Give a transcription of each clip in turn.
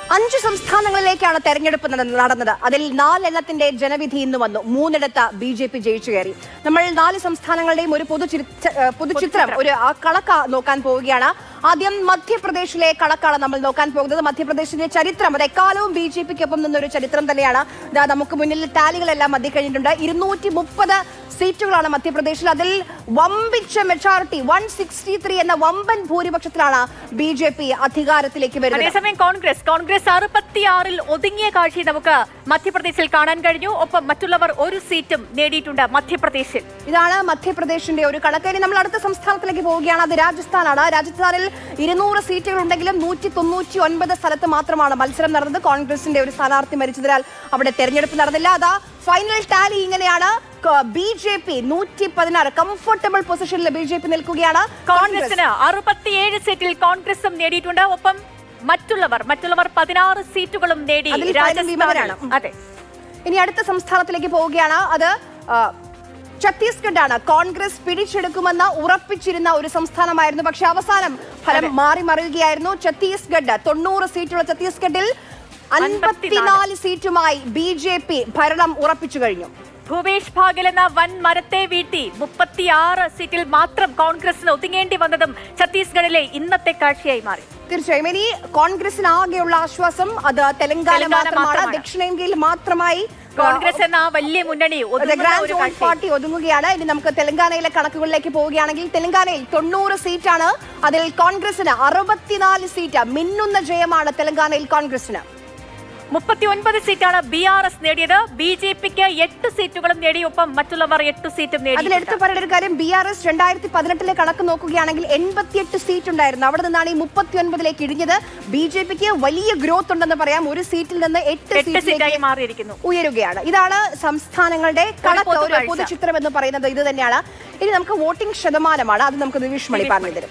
അഞ്ച് സംസ്ഥാനങ്ങളിലേക്കാണ് തെരഞ്ഞെടുപ്പ് നട- നടന്നത് അതിൽ നാലെണ്ണത്തിന്റെ ജനവിധി ഇന്ന് വന്നു മൂന്നിടത്ത് ബി ജെ പി ജയിച്ചു കയറി നമ്മൾ നാല് സംസ്ഥാനങ്ങളുടെയും ഒരു പൊതു പൊതുചിത്രം ഒരു ആ കണക്ക് നോക്കാൻ പോവുകയാണ് ആദ്യം മധ്യപ്രദേശിലെ കണക്കാണ് നമ്മൾ നോക്കാൻ പോകുന്നത് മധ്യപ്രദേശിന്റെ ചരിത്രം അത് എക്കാലവും ബി ജെ പിക്കൊപ്പം നിന്നൊരു ചരിത്രം തന്നെയാണ് ദാ നമുക്ക് മുന്നിൽ ടാലികളെല്ലാം മതി കഴിഞ്ഞിട്ടുണ്ട് ഇരുന്നൂറ്റി മുപ്പത് സീറ്റുകളാണ് മധ്യപ്രദേശിൽ അതിൽ വമ്പിച്ച മെജോറിറ്റി വൺ സിക്സ്റ്റി ത്രീ എന്ന വമ്പൻ ഭൂരിപക്ഷത്തിലാണ് ബി ജെ പി അധികാരത്തിലേക്ക് വരുന്നത് അതേസമയം കോൺഗ്രസ് കോൺഗ്രസ് അറുപത്തിയാറിൽ ഒതുങ്ങിയ കാഴ്ച നമുക്ക് മധ്യപ്രദേശിൽ കാണാൻ കഴിഞ്ഞു ഒപ്പം മറ്റുള്ളവർ ഒരു സീറ്റും നേടിയിട്ടുണ്ട് മധ്യപ്രദേശിൽ ഇതാണ് മധ്യപ്രദേശിന്റെ ഒരു കണക്ക് ഇനി നമ്മൾ അടുത്ത സംസ്ഥാനത്തിലേക്ക് പോവുകയാണ് അത് രാജസ്ഥാനാണ് രാജസ്ഥാനിൽ ഇരുന്നൂറ് സീറ്റുകൾ ഉണ്ടെങ്കിലും നൂറ്റി തൊണ്ണൂറ്റി ഒൻപത് സ്ഥലത്ത് മാത്രമാണ് മത്സരം നടന്നത് കോൺഗ്രസിന്റെ ഒരു സ്ഥാനാർത്ഥി മരിച്ചതിനാൽ അവിടെ തെരഞ്ഞെടുപ്പ് നടന്നില്ല അതാ ഫൈനൽ ടാലി ഇങ്ങനെയാണ് ബി ജെ പി നൂറ്റി പതിനാറ് കംഫർട്ടബിൾ പൊസിഷനിൽ ബി ജെ പി നിൽക്കുകയാണ് കോൺഗ്രസ് കോൺഗ്രസിന് അറുപത്തിയേഴ് സീറ്റിൽ കോൺഗ്രസും നേടിയിട്ടുണ്ട് ഒപ്പം മറ്റുള്ളവർ മറ്റുള്ളവർ പതിനാറ് സീറ്റുകളും നേടി അതിൽ പതിനും രാജസ്ഥാനിൽ വിമതരാണ്. ഉം. അതെ ഇനി അടുത്ത സംസ്ഥാനത്തിലേക്ക് പോവുകയാണ് അത് ആ, ഛത്തീസ്ഗഡ് ആണ് കോൺഗ്രസ് പിടിച്ചെടുക്കുമെന്ന് ഉറപ്പിച്ചിരുന്ന ഒരു സംസ്ഥാനമായിരുന്നു പക്ഷെ അവസാനം ഫലം മാറി മറിയുകയായിരുന്നു ഛത്തീസ്ഗഡ് തൊണ്ണൂറ് സീറ്റുള്ള ഛത്തീസ്ഗഡിൽ അൻപത്തിനാല് സീറ്റുമായി ബി ജെ പി ഭരണം ഉറപ്പിച്ചു കഴിഞ്ഞു ഭൂപേഷ് ഭാഗൽ എന്ന വൻ മരത്തെ വീഴ്ത്തി മുപ്പത്തിയാറ് സീറ്റിൽ മാത്രം കോൺഗ്രസിന് ഒതുങ്ങേണ്ടി വന്നതും ഛത്തീസ്ഗഡിലെ ഇന്നത്തെ കാഴ്ചയായി മാറി തീർച്ചയായും ഇനി കോൺഗ്രസിന് ആകെയുള്ള ആശ്വാസം അത് തെലങ്കാന തെലങ്കാന മാത്രമാണ് മാത്രമാണ്. ദക്ഷിണേന്ത്യയിൽ മാത്രമായി കോൺഗ്രസ് എന്ന ആ വലിയ മുന്നണി ഒതുങ്ങുന്ന ഗ്രാൻഡ് ഒരു ഓൾ കാഴ്ച പാർട്ടി ഒതുങ്ങുകയാണ് ഇനി നമുക്ക് തെലങ്കാനയിലെ കണക്കുകളിലേക്ക് പോവുകയാണെങ്കിൽ തെലങ്കാനയിൽ തൊണ്ണൂറ് സീറ്റാണ് അതിൽ കോൺഗ്രസിന് അറുപത്തിനാല് സീറ്റ് മിന്നുന്ന ജയമാണ് തെലങ്കാനയിൽ കോൺഗ്രസിന് മുപ്പത്തി ഒൻപത് സീറ്റാണ് ബി ആർ എസ് നേടിയത് ബി ജെ പിക്ക് എട്ട് സീറ്റുകളും നേടി ഒപ്പം മറ്റുള്ളവർ എട്ട് സീറ്റും അതിൽ എടുത്തു നേടി പറയേണ്ട ഒരു കാര്യം ബി ആർ എസ് രണ്ടായിരത്തി പതിനെട്ടിലെ കണക്ക് നോക്കുകയാണെങ്കിൽ എൺപത്തിയെട്ട് സീറ്റ് ഉണ്ടായിരുന്നു അവിടെ നിന്നാണ് ഈ മുപ്പത്തി ഒൻപതിലേക്ക് ഇടിഞ്ഞത് ബി ജെ പിക്ക് വലിയ ഗ്രോത്ത് ഉണ്ടെന്ന് പറയാം ഒരു സീറ്റിൽ നിന്ന് എട്ട് എട്ട് സീറ്റായി സീറ്റിലേക്ക് മാറിയിരിക്കുന്നു ഉയരുകയാണ് ഇതാണ് സംസ്ഥാനങ്ങളുടെ കണക്ക് ഒരു പൊതുകാഴ്ച. പൊതുചിത്രം എന്ന് പറയുന്നത് ഇത് തന്നെയാണ് ഇനി നമുക്ക് വോട്ടിംഗ് ശതമാനമാണ് അത് നമുക്ക് നിവിഷ് മണി പറഞ്ഞു തരും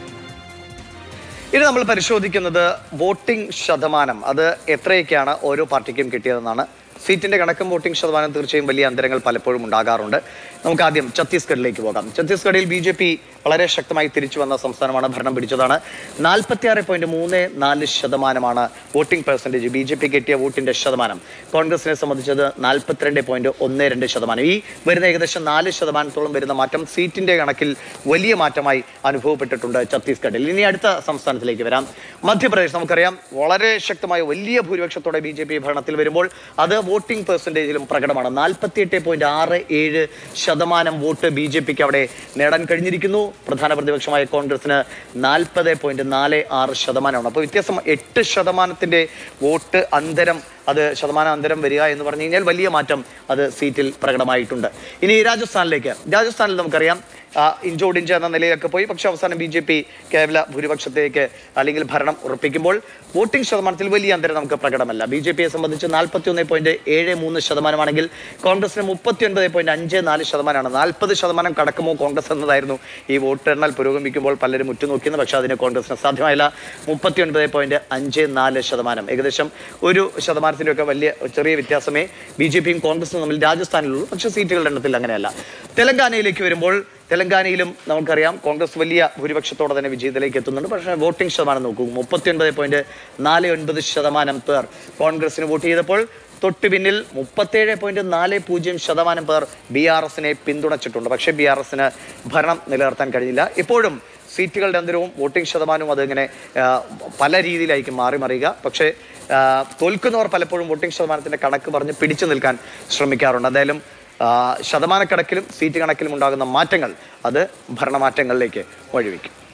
ഇനി നമ്മൾ പരിശോധിക്കുന്നത് വോട്ടിംഗ് ശതമാനം അത് എത്രയൊക്കെയാണ് ഓരോ പാർട്ടിക്കും കിട്ടിയതെന്നാണ് സീറ്റിന്റെ കണക്കും വോട്ടിംഗ് ശതമാനം തീർച്ചയായും വലിയ അന്തരങ്ങൾ പലപ്പോഴും ഉണ്ടാകാറുണ്ട് നമുക്ക് ആദ്യം ഛത്തീസ്ഗഡിലേക്ക് പോകാം ഛത്തീസ്ഗഡിൽ ബി ജെ പി വളരെ ശക്തമായി തിരിച്ചു വന്ന സംസ്ഥാനമാണ് ഭരണം പിടിച്ചതാണ് നാൽപ്പത്തി ആറ് പോയിന്റ് മൂന്ന് നാല് ശതമാനമാണ് voting percentage B J P കിട്ടിയ വോട്ടിന്റെ ശതമാനം കോൺഗ്രസിനെ സംബന്ധിച്ചത് നാൽപ്പത്തിരണ്ട് പോയിന്റ് ഒന്ന് രണ്ട് ശതമാനം ഈ വരുന്ന ഏകദേശം നാല് ശതമാനത്തോളം വരുന്ന മാറ്റം സീറ്റിന്റെ കണക്കിൽ വലിയ മാറ്റമായി അനുഭവപ്പെട്ടിട്ടുണ്ട് ഛത്തീസ്ഗഡിൽ ഇനി അടുത്ത സംസ്ഥാനത്തിലേക്ക് വരാം മധ്യപ്രദേശ് നമുക്കറിയാം വളരെ ശക്തമായ വലിയ ഭൂരിപക്ഷത്തോടെ ബി ജെ പി ഭരണത്തിൽ വരുമ്പോൾ അത് വോട്ടിംഗ് പെർസെൻറ്റേജിലും പ്രകടമാണ് നാൽപ്പത്തി എട്ട് പോയിന്റ് ആറ് ഏഴ് ശതമാനം വോട്ട് ബി ജെ പിക്ക് അവിടെ നേടാൻ കഴിഞ്ഞിരിക്കുന്നു പ്രധാന പ്രതിപക്ഷമായ കോൺഗ്രസിന് നാൽപ്പത് പോയിന്റ് നാല് ആറ് ശതമാനമാണ് അപ്പോൾ വ്യത്യാസം എട്ട് ശതമാനത്തിന്റെ വോട്ട് അന്തരം അത് ശതമാനം അന്തരം വരിക എന്ന് പറഞ്ഞു കഴിഞ്ഞാൽ വലിയ മാറ്റം അത് സീറ്റിൽ പ്രകടമായിട്ടുണ്ട് ഇനി രാജസ്ഥാനിലേക്ക് രാജസ്ഥാനിൽ നമുക്കറിയാം ആ, ഇഞ്ചോടിഞ്ച് എന്ന നിലയിലൊക്കെ പോയി പക്ഷെ അവസാനം ബി ജെ പി കേവല ഭൂരിപക്ഷത്തേക്ക് അല്ലെങ്കിൽ ഭരണം ഉറപ്പിക്കുമ്പോൾ വോട്ടിംഗ് ശതമാനത്തിൽ വലിയ അന്തരം നമുക്ക് പ്രകടമല്ല ബി ജെ പിയെ സംബന്ധിച്ച് നാൽപ്പത്തി ഒന്ന് പോയിന്റ് ഏഴ് മൂന്ന് ശതമാനമാണെങ്കിൽ കോൺഗ്രസിന് മുപ്പത്തി ഒൻപത് പോയിന്റ് അഞ്ച് നാല് ശതമാനമാണ് നാൽപ്പത് ശതമാനം കടക്കുമോ കോൺഗ്രസ് എന്നതായിരുന്നു ഈ വോട്ടെണ്ണൽ പുരോഗമിക്കുമ്പോൾ പലരും ഉറ്റുനോക്കിയത് പക്ഷേ അതിന് കോൺഗ്രസിന് സാധ്യമായില്ല മുപ്പത്തി ഒൻപത് പോയിന്റ് അഞ്ച് നാല് ശതമാനം ഏകദേശം ഒരു ശതമാനത്തിൻ്റെ ഒക്കെ വലിയ ചെറിയ വ്യത്യാസമേ ബി ജെ പിയും കോൺഗ്രസും തമ്മിൽ രാജസ്ഥാനിലുള്ളൂ പക്ഷേ സീറ്റുകളുടെ എണ്ണത്തിൽ അങ്ങനെയല്ല തെലങ്കാനയിലേക്ക് വരുമ്പോൾ തെലങ്കാനയിലും നമുക്കറിയാം കോൺഗ്രസ് വലിയ ഭൂരിപക്ഷത്തോടെ തന്നെ വിജയത്തിലേക്ക് എത്തുന്നുണ്ട് പക്ഷേ വോട്ടിംഗ് ശതമാനം നോക്കൂ മുപ്പത്തി ഒൻപത് പോയിന്റ് നാല് ഒൻപത് ശതമാനം പേർ കോൺഗ്രസിന് വോട്ട് ചെയ്തപ്പോൾ തൊട്ടു പിന്നിൽ മുപ്പത്തേഴ് പോയിന്റ് നാല് പൂജ്യം ശതമാനം പേർ ബി ആർ എസിനെ പിന്തുണച്ചിട്ടുണ്ട് പക്ഷേ ബി ആർ എസിന് ഭരണം നിലനിർത്താൻ കഴിഞ്ഞില്ല ഇപ്പോഴും സീറ്റുകളുടെ അന്തരവും വോട്ടിംഗ് ശതമാനവും അതിങ്ങനെ ആ, പല രീതിയിലായിരിക്കും മാറി മറിയുക പക്ഷേ ആ, തോൽക്കുന്നവർ പലപ്പോഴും വോട്ടിംഗ് ശതമാനത്തിന്റെ കണക്ക് പറഞ്ഞ് പിടിച്ചു നിൽക്കാൻ ശ്രമിക്കാറുണ്ട് എന്തായാലും ആ, ശതമാനക്കണക്കിലും സീറ്റ് കണക്കിലും ഉണ്ടാകുന്ന മാറ്റങ്ങൾ അത് ഭരണമാറ്റങ്ങളിലേക്ക് വഴിവെക്കും